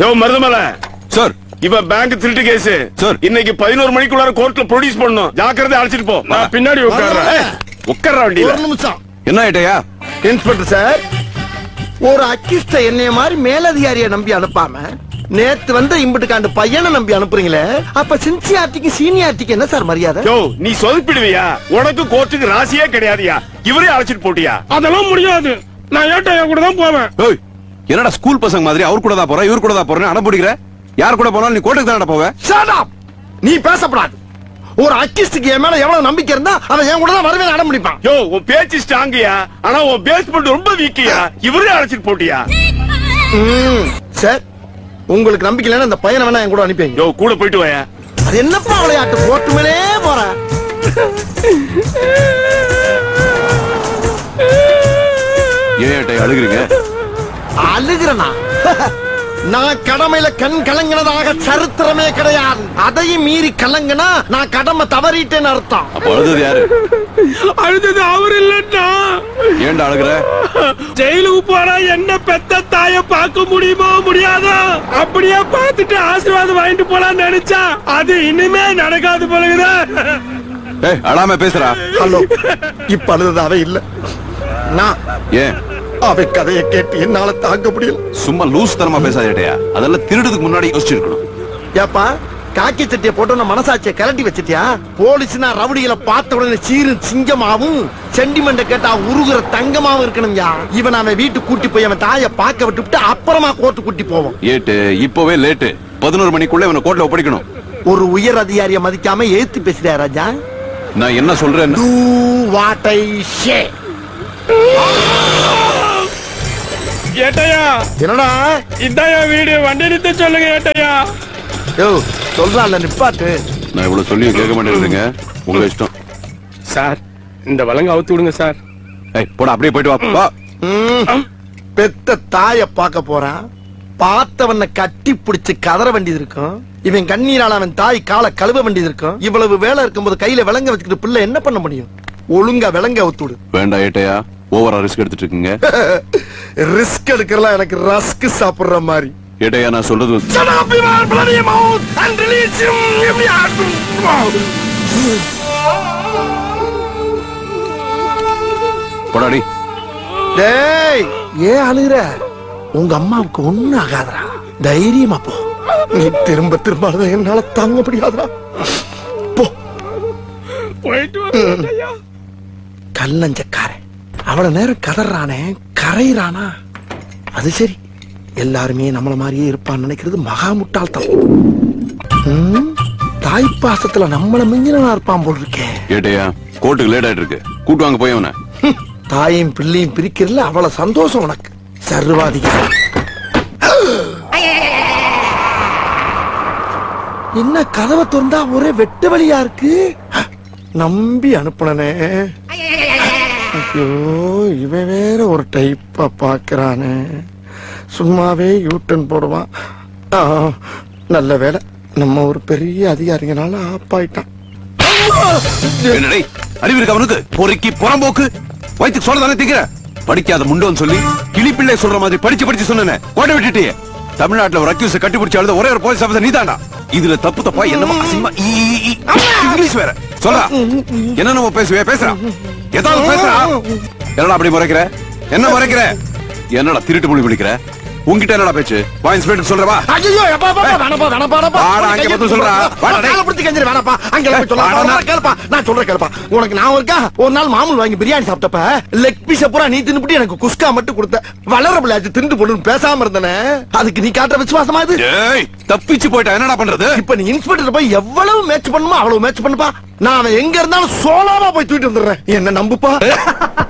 யோ Maruthamalai sir இவன் bank திருட்டு case Sir. இன்னைக்கு பதினோரு மணிக்குள்ளார கோர்ட்ல ப்ரொடியூஸ் பண்ணணும் ஜாக்கிரதை அழைச்சிட்டு போ நான் பின்னாடி உட்கார்றேன் உட்கார்ற வண்டியில ஒரு நிமிஷம் என்ன ஐட்டையா இன்ஸ்பெக்டர் சார் ஒரு அக்கிஸ்ட என்னைய மாதிரி மேலதிகாரியை நம்பி அனுப்பாம நேத்து வந்த இம்புட்டுக்காண்டு பையனை நம்பி அனுப்புறீங்களே அப்ப சின்சியார்டிக்கு சீனியார்டிக்கு என்ன சார் மரியாதை யோ நீ சொதப்பிடுவியா உனக்கு கோர்ட்டுக்கு ராசியே கிடையாதுயா இவரே அழைச்சிட்டு போட்டியா அதெல்லாம் முடியாது நான் ஏட்டையா கூட தான் போவேன் ஏய் என்னடா ஸ்கூல் பசங்க மாதிரி அவர் கூட தான் போறேன் இவர் கூட தான் போறேன் அடம் பிடிக்கிற யார் கூட போனாலும் நீ கோர்ட்டுக்கு தானடா போவ Shut up! நீ பேசப்படாது ஒரு அக்கிஸ்டுக்கு என் மேல எவ்வளவு நம்பிக்கை இருந்தா அவன் என் கூட தான் வரவே அடம் முடிப்பான் யோ உன் பேச்சு ஸ்ட்ராங்கயா ஆனா உன் பேஸ்மெண்ட் ரொம்ப வீக்கியா இவரே அழைச்சிட்டு போட்டியா ம், சார் உங்களுக்கு நம்பிக்கை இல்லைன்னா அந்த பையனை வேணா என் கூட அனுப்பிங்க யோ கூட போயிட்டு வாயா அது என்னப்பா விளையாட்டு போட்டு மேலே போற ஏன் ஐட்டையா அழுகுறீங்க அழுகிறனா நான் கடமையில கண் கலங்கினதாக சரித்திரமே கிடையாது அதையும் மீறி கலங்கினா நான் கடமை தவறிட்டேன்னு அர்த்தம் அப்ப அழுதது யாரு அழுதது அவர் இல்லன்னா ஏன்டா அழுகுற ஜெயிலுக்கு போனா என்ன பெத்த தாய பார்க்க முடியுமோ முடியாதோ அப்படியே பார்த்துட்டு ஆசீர்வாதம் வாங்கிட்டு போலாம்னு நினைச்சா அது இனிமே நடக்காது போலகுதா ஏய் அழாம பேசுறா ஹலோ இப்ப அழுதது அவ இல்ல நான் ஏன் அவ கதையை கேட்டு என்னால தாங்க முடியல சும்மா லூஸ் தரமா பேசாத ஐட்டையா அதெல்லாம் திருடுறதுக்கு முன்னாடி யோசிச்சிருக்கணும் ஏப்பா காக்கி சட்டியை போட்டு மனசாட்சியை கலட்டி வச்சிட்டியா போலீஸ்னா ரவுடிகளை பார்த்த உடனே சீரு சிங்கமாவும் சென்டிமெண்ட கேட்டா உருகுற தங்கமாவும் இருக்கணும்யா இவன் அவன் வீட்டுக்கு கூட்டி போய் அவன் தாயை பார்க்க விட்டுவிட்டு அப்புறமா கோர்ட்டு கூட்டி போவோம் ஏட்டு இப்பவே லேட்டு பதினோரு மணிக்குள்ள இவனை கோர்ட்ல ஒப்படைக்கணும் ஒரு உயர் அதிகாரியை மதிக்காம ஏத்து பேசுறியா ராஜா நான் என்ன சொல்றேன் டூ வாட் ஐ ஷே ஏட்டையா என்னடா இதான் என் வீடு வண்டி நிறுத்த சொல்லுங்க ஏட்டையா யோ சொல்றான்ல நிப்பாட்டு நான் இவ்வளவு சொல்லியும் கேட்க மாட்டேங்கிறீங்க உங்க இஷ்டம் சார் இந்த வழங்க அவுத்து விடுங்க சார் ஏய் போடா அப்படியே போயிட்டு வா வா ம். பெத்த தாய பார்க்க போறான் பார்த்தவன கட்டி பிடிச்சு கதற வேண்டியது இருக்கும் இவன் கண்ணீரால அவன் தாய் காலை கழுவ வேண்டியது இருக்கும் இவ்வளவு வேலை இருக்கும்போது கையில விலங்க வச்சுக்கிட்டு பிள்ளை என்ன பண்ண முடியும் ஒழுங்கா விலங்க ஒத்துடு வேண்டாம் ஏட்டையா ஓவரா ரிஸ்க் எடுத்துட்டு இருக்கீங்க ரிஸ்க் எடுக்கிறலாம் எனக்கு ரஸ்க் சாப்பிடுற மாதிரி ஏட்டையா நான் சொல்றது Shut up, you man, bloody mouth, and release him immediately. போடாடி டேய் ஏன் அழுகுற உங்க அம்மாவுக்கு ஒண்ணு ஆகாதடா தைரியமா போ நீ திரும்ப திரும்ப அழுத என்னால தாங்க முடியாதுடா போ போயிட்டு வரேன் ஏட்டையா கல்லஞ்சக்காரன் அவ்வளவு நேரம் கதறானே கரையிறானா அது சரி எல்லாருமே நம்மள மாதிரியே இருப்பான்னு நினைக்கிறது மகா முட்டாள்தனம் ம், தாய் பாசத்துல நம்மள மிஞ்சினா இருப்பான் போல் இருக்கே ஏட்டையா கோர்ட்டுக்கு லேட் ஆயிட்டு இருக்கு கூட்டு வாங்க போய் அவனை ஹம், தாயும் பிள்ளையும் பிரிக்கிறதுல அவ்வளவு சந்தோஷம் உனக்கு சர்வாதிகாரி என்ன கதவை திறந்தா ஒரே வெட்டு வழியா இருக்கு நம்பி அனுப்புனனே ஐயோ இவன் வேற ஒரு டைப்பா பாக்குறானே சும்மாவே யூட்டன் போடுவான் ஆ, நல்ல வேலை நம்ம ஒரு பெரிய அதிகாரிங்கனால ஆப்பாயிட்டான் என்னடே அறிவு இருக்கு அவனுக்கு பொறுக்கி புறம்போக்கு வயிற்றுக்கு சொல்ல தானே திங்கிற படிக்காத முண்டோன்னு சொல்லி கிளிப்பிள்ளை சொல்ற மாதிரி படிச்சு படிச்சு சொன்னேனே கோட்டை விட்டுட்டியே தமிழ்நாட்டுல ஒரு அக்யூஸ் கட்டிப்பிடிச்சு அழுத ஒரே ஒரு போலீஸ் ஆஃபீஸர் நீதான்டா இதுல தப்பு தப்பா என்னமோ அசிங்கமா ஈ, ஈ, ஈ. இங்கிலீஷ் வேற சொல்றா என்ன நம்ம பேசுவே பேசுறா ஏதாவது பேசுறா என்னடா அப்படி முறைக்கிற என்ன முறைக்கிற என்னடா திருட்டு மொழி பிடிக்கிற உன்கிட்ட என்னடா பேச்சு வா இன்ஸ்பெக்டர் சொல்றவா ஐயோ எப்பா எப்பா, எப்பா, வேணாப்பா வேணாப்பா வேணாப்பா வாடா, அங்க கையை வந்து சொல்றா. வாடா, டேய். காலை பிடிச்சு கெஞ்சிரு, வேணாப்பா அங்க போய் சொல்லலாம் வாடா, வாடா, கேளுப்பா நான் சொல்றேன் கேளுப்பா உனக்கு நான் இருக்கா ஒரு நாள் மாமூல் வாங்கி பிரியாணி சாப்பிட்டப்ப லெக் பீஸ பூரா நீ தின்னுபிட்டு எனக்கு குஸ்கா மட்டும் கொடுத்த வளர பிள்ளையாச்சு திண்டு போடுன்னு பேசாம இருந்தனே அதுக்கு நீ காட்டுற விசுவாசமா இது ஏய் தப்பிச்சு போயிட்டா என்னடா பண்றது இப்ப நீ இன்ஸ்பெக்டர் போய் எவ்வளவு மேட்ச் பண்ணுமோ அவ்வளவு மேட்ச் பண்ணுப்பா நான் அவன் எங்க இருந்தாலும் சோலாவா போய் தூக்கிட்டு வந்துடுறேன் என்ன நம்புப்பா